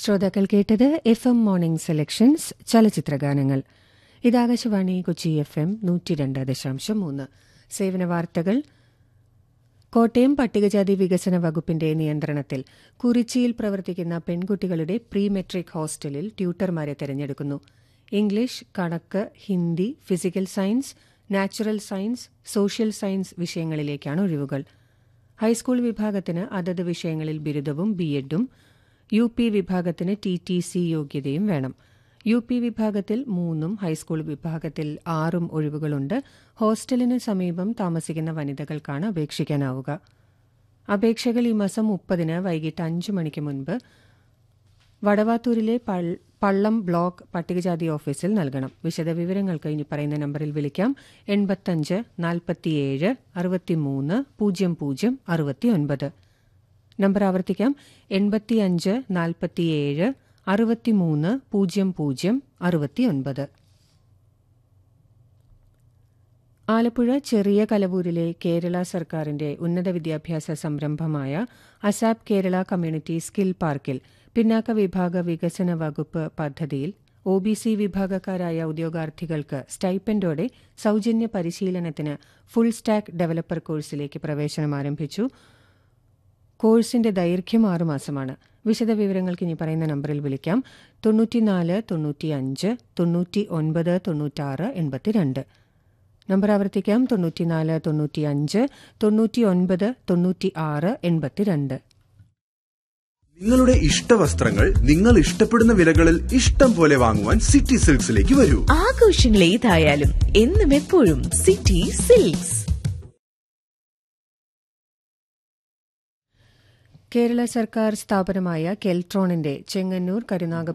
ശ്രോതാക്കൾ കേട്ടത് F M morning selections ചലച്ചിത്രഗാനങ്ങൾ ഇത് ആകാശവാണി കൊച്ചി എഫ് എം നൂറ്റി രണ്ട് ദശാംശം മൂന്ന് സേവന വാർത്തകൾ കോട്ടയം പട്ടികജാതി വികസന വകുപ്പിന്റെ നിയന്ത്രണത്തിൽ കുറിച്ചിയിൽ പ്രവർത്തിക്കുന്ന പെൺകുട്ടികളുടെ പ്രീ മെട്രിക് ഹോസ്റ്റലിൽ ട്യൂട്ടർമാരെ തെരഞ്ഞെടുക്കുന്നു ഇംഗ്ലീഷ് കണക്ക് Hindi physical science natural science social science വിഷയങ്ങളിലേക്കാണ് ഒഴിവുകൾ ഹൈസ്കൂൾ വിഭാഗത്തിന് അതത് വിഷയങ്ങളിൽ ബിരുദവും ബിഎഡും യു പി വിഭാഗത്തിന് ടി ടി സി യോഗ്യതയും വേണം യു പി വിഭാഗത്തിൽ മൂന്നും ഹൈസ്കൂൾ വിഭാഗത്തിൽ ആറും ഒഴിവുകളുണ്ട് ഹോസ്റ്റലിന് സമീപം താമസിക്കുന്ന വനിതകൾക്കാണ് അപേക്ഷിക്കാനാവുക അപേക്ഷകൾ ഈ മാസം മുപ്പതിന് വൈകിട്ട് അഞ്ച് മണിക്ക് മുൻപ് വടവാത്തൂരിലെ പൾ- പള്ളം ബ്ലോക്ക് പട്ടികജാതി ഓഫീസിൽ നൽകണം വിശദവിവരങ്ങൾക്ക് ഇനി പറയുന്ന നമ്പറിൽ വിളിക്കാം എൺപത്തഞ്ച് നാൽപ്പത്തിയേഴ് അറുപത്തിമൂന്ന് പൂജ്യം പൂജ്യം അറുപത്തിയൊൻപത് നമ്പർ ആവർത്തിക്കാം എൺപത്തിയഞ്ച് നാൽപ്പത്തിയേഴ് അറുപത്തിമൂന്ന് പൂജ്യം പൂജ്യം അറുപത്തിയൊൻപത് ആലപ്പുഴ ചെറിയ കലവൂരിലെ കേരള സർക്കാരിന്റെ ഉന്നത വിദ്യാഭ്യാസ സംരംഭമായ അസാപ് കേരള കമ്മ്യൂണിറ്റി സ്കിൽ പാർക്കിൽ പിന്നാക്ക വിഭാഗ വികസന വകുപ്പ് പദ്ധതിയിൽ ഒ ബി സി വിഭാഗക്കാരായ ഉദ്യോഗാർത്ഥികൾക്ക് സ്റ്റൈപ്പൻഡോടെ സൌജന്യ പരിശീലനത്തിന് ഫുൾ സ്റ്റാക്ക് ഡെവലപ്പർ കോഴ്സിലേക്ക് പ്രവേശനം ആരംഭിച്ചു കോഴ്സിന്റെ ദൈർഘ്യം ആറുമാസമാണ് വിശദവിവരങ്ങൾക്ക് ഇനി പറയുന്ന നമ്പറിൽ വിളിക്കാം തൊണ്ണൂറ്റിനാല് തൊണ്ണൂറ്റിയഞ്ച് തൊണ്ണൂറ്റി ഒൻപത് തൊണ്ണൂറ്റാറ് എൺപത്തിരണ്ട് നമ്പർ ആവർത്തിക്കാം തൊണ്ണൂറ്റിനാല് തൊണ്ണൂറ്റിയഞ്ച് തൊണ്ണൂറ്റി ഒൻപത് തൊണ്ണൂറ്റി ആറ് എൺപത്തിരണ്ട് നിങ്ങളുടെ ഇഷ്ട വസ്ത്രങ്ങൾ നിങ്ങൾ ഇഷ്ടപ്പെടുന്ന വിലകളിൽ ഇഷ്ടം പോലെ വാങ്ങുവാൻ സിറ്റി സിൽക്സിലേക്ക് വരൂ ആഘോഷങ്ങൾ ഏതായാലും എന്നും എപ്പോഴും സിറ്റി സിൽക്സ് കേരള സർക്കാർ സ്ഥാപനമായ കെൽട്രോണിന്റെ ചെങ്ങന്നൂർ കരുനാഗ